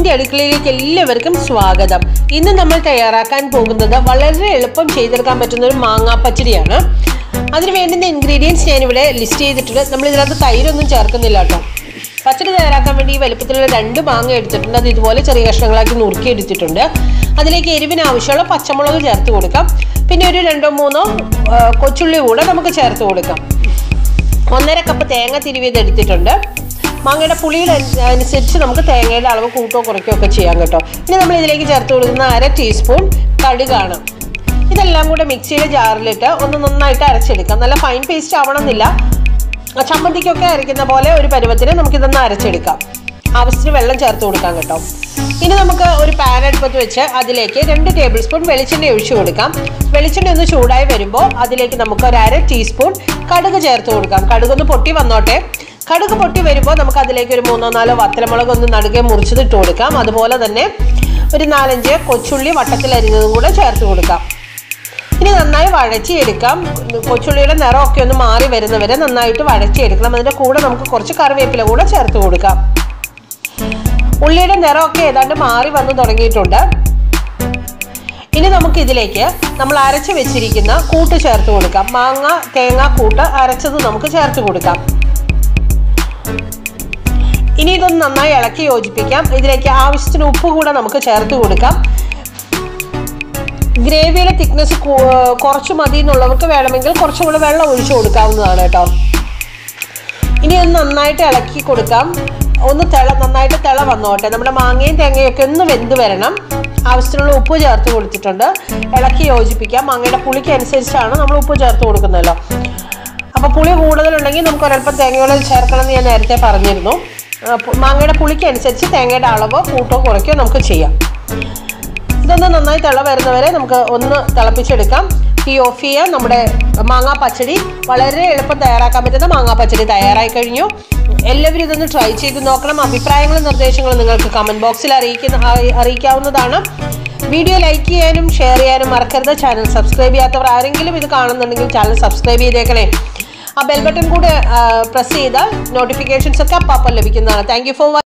അമ്മൂസിന്റെ അടുക്കളയിലേക്ക് എല്ലാവർക്കും സ്വാഗതം ഇന്ന് നമ്മൾ തയ്യാറാക്കാൻ പോകുന്നത് വളരെ എളുപ്പം ചെയ്തെടുക്കാൻ പറ്റുന്ന ഒരു മാങ്ങാ പച്ചടിയാണ് അതിന് വേണ്ടുന്ന ഇൻഗ്രീഡിയൻസ് ഞാനിവിടെ ലിസ്റ്റ് ചെയ്തിട്ടുണ്ട് നമ്മൾ ഇതിനകത്ത് തൈരൊന്നും ചേർക്കുന്നില്ല കേട്ടോ പച്ചടി തയ്യാറാക്കാൻ വേണ്ടി ഈ വലുപ്പത്തിലുള്ള രണ്ട് മാങ്ങ എടുത്തിട്ടുണ്ട് അത് ഇതുപോലെ ചെറിയ കഷ്ണങ്ങളാക്കി നുറുക്കി എടുത്തിട്ടുണ്ട് അതിലേക്ക് എരിവിന് ആവശ്യമുള്ള പച്ചമുളക് ചേർത്ത് കൊടുക്കാം പിന്നെ ഒരു രണ്ടോ മൂന്നോ ആ, കൊച്ചുള്ളി കൂടെ നമുക്ക് ചേർത്ത് കൊടുക്കാം ഒന്നര കപ്പ് തേങ്ങ തിരുവിയത് എടുത്തിട്ടുണ്ട് മാങ്ങയുടെ പുളിയുടെ അനു- അനുസരിച്ച് നമുക്ക് തേങ്ങയുടെ അളവ് കൂട്ടോ കുറയ്ക്കോ ഒക്കെ ചെയ്യാം കേട്ടോ ഇനി നമ്മൾ ഇതിലേക്ക് ചേർത്ത് കൊടുക്കുന്ന അര ടീസ്പൂൺ കടുകാണ് ഇതെല്ലാം കൂടെ മിക്സിയുടെ ജാറിലിട്ട് ഒന്ന് നന്നായിട്ട് അരച്ചെടുക്കാം നല്ല ഫൈൻ പേസ്റ്റ് ആവണമെന്നില്ല ആ ചമ്മന്തിക്കൊക്കെ അരയ്ക്കുന്ന പോലെ ഒരു പരുവത്തിന് നമുക്കിതൊന്ന് അരച്ചെടുക്കാം ആവശ്യത്തിന് വെള്ളം ചേർത്ത് കൊടുക്കാം കേട്ടോ ഇനി നമുക്ക് ഒരു പാൻ അടുപ്പത്ത് വെച്ച് അതിലേക്ക് രണ്ട് ടേബിൾ സ്പൂൺ വെളിച്ചെണ്ണ ഒഴിച്ചു കൊടുക്കാം വെളിച്ചെണ്ണ ഒന്ന് ചൂടായി വരുമ്പോൾ അതിലേക്ക് നമുക്ക് ഒരു അര ടീസ്പൂൺ കടുക് ചേർത്ത് കൊടുക്കാം കടുക് ഒന്ന് പൊട്ടി വന്നോട്ടെ കടുക് പൊട്ടി വരുമ്പോൾ നമുക്ക് അതിലേക്ക് ഒരു മൂന്നോ നാലോ വത്തലമുളക് ഒന്ന് നടുകെ മുറിച്ചത് ഇട്ട് കൊടുക്കാം അതുപോലെ തന്നെ ഒരു നാലഞ്ച് കൊച്ചുള്ളി വട്ടത്തിൽ അരിഞ്ഞതും കൂടെ ചേർത്ത് കൊടുക്കാം ഇനി നന്നായി വഴച്ചിയെടുക്കാം കൊച്ചുള്ളിയുടെ നിറമൊക്കെ ഒന്ന് മാറി വരുന്നവരെ നന്നായിട്ട് വഴച്ചിയെടുക്കണം അതിൻ്റെ കൂടെ നമുക്ക് കുറച്ച് കറിവേപ്പില കൂടെ ചേർത്ത് കൊടുക്കാം ഉള്ളിയുടെ നിറമൊക്കെ ഏതാണ്ട് മാറി വന്നു തുടങ്ങിയിട്ടുണ്ട് ഇനി നമുക്ക് ഇതിലേക്ക് നമ്മൾ അരച്ച് വെച്ചിരിക്കുന്ന കൂട്ട് ചേർത്ത് കൊടുക്കാം മാങ്ങ തേങ്ങ കൂട്ട് അരച്ചത് നമുക്ക് ചേർത്ത് കൊടുക്കാം ഇനി ഇതൊന്ന് നന്നായി ഇളക്കി യോജിപ്പിക്കാം ഇതിലേക്ക് ആവശ്യത്തിന് ഉപ്പ് കൂടെ നമുക്ക് ചേർത്ത് കൊടുക്കാം ഗ്രേവിയിലെ തിക്നെസ് കുറച്ച് മതി എന്നുള്ളവർക്ക് വേണമെങ്കിൽ കുറച്ചും കൂടെ വെള്ളം ഒഴിച്ചു കൊടുക്കാവുന്നതാണ് കേട്ടോ ഇനി ഒന്ന് നന്നായിട്ട് ഇളക്കി കൊടുക്കാം ഒന്ന് തിള നന്നായിട്ട് തിള വന്നോട്ടെ നമ്മുടെ മാങ്ങയും തേങ്ങയും ഒക്കെ ഒന്ന് വെന്ത് വരണം ആവശ്യത്തിനുള്ള ഉപ്പ് ചേർത്ത് കൊടുത്തിട്ടുണ്ട് ഇളക്കി യോജിപ്പിക്കാം മാങ്ങയുടെ പുളിക്ക് അനുസരിച്ചാണ് നമ്മൾ ഉപ്പ് ചേർത്ത് കൊടുക്കുന്നതല്ലോ അപ്പോൾ പുളി കൂടുതലുണ്ടെങ്കിൽ നമുക്ക് ഒരല്പം തേങ്ങയോടെ ചേർക്കണം എന്ന് ഞാൻ നേരത്തെ പറഞ്ഞിരുന്നു ആ, പു- മാങ്ങയുടെ പുളിക്ക് അനുസരിച്ച് തേങ്ങയുടെ അളവോ കൂട്ടോ കുറയ്ക്കോ നമുക്ക് ചെയ്യാം ഇതൊന്ന് നന്നായി തിള വരുന്നവരെ നമുക്ക് ഒന്ന് തിളപ്പിച്ചെടുക്കാം തീ ഓഫ് ചെയ്യാം നമ്മുടെ മാങ്ങാ പച്ചടി വളരെ എളുപ്പം തയ്യാറാക്കാൻ പറ്റുന്ന മാങ്ങാ പച്ചടി തയ്യാറായി കഴിഞ്ഞു എല്ലാവരും ഇതൊന്ന് ട്രൈ ചെയ്ത് നോക്കണം അഭിപ്രായങ്ങളും നിർദ്ദേശങ്ങളും നിങ്ങൾക്ക് കമൻറ്റ് ബോക്സിൽ അറിയിക്കുന്ന അറി- അറിയിക്കാവുന്നതാണ് വീഡിയോ ലൈക്ക് ചെയ്യാനും ഷെയർ ചെയ്യാനും മറക്കരുത് ചാനൽ സബ്സ്ക്രൈബ് ചെയ്യാത്തവർ ആരെങ്കിലും ഇത് കാണുന്നുണ്ടെങ്കിൽ ചാനൽ സബ്സ്ക്രൈബ് ചെയ്തേക്കണേ ആ ബെൽ ബട്ടൺ കൂടെ പ്രസ് ചെയ്താൽ നോട്ടിഫിക്കേഷൻസ് ഒക്കെ അപ്പം അപ്പം ലഭിക്കുന്നതാണ് താങ്ക് യു ഫോർ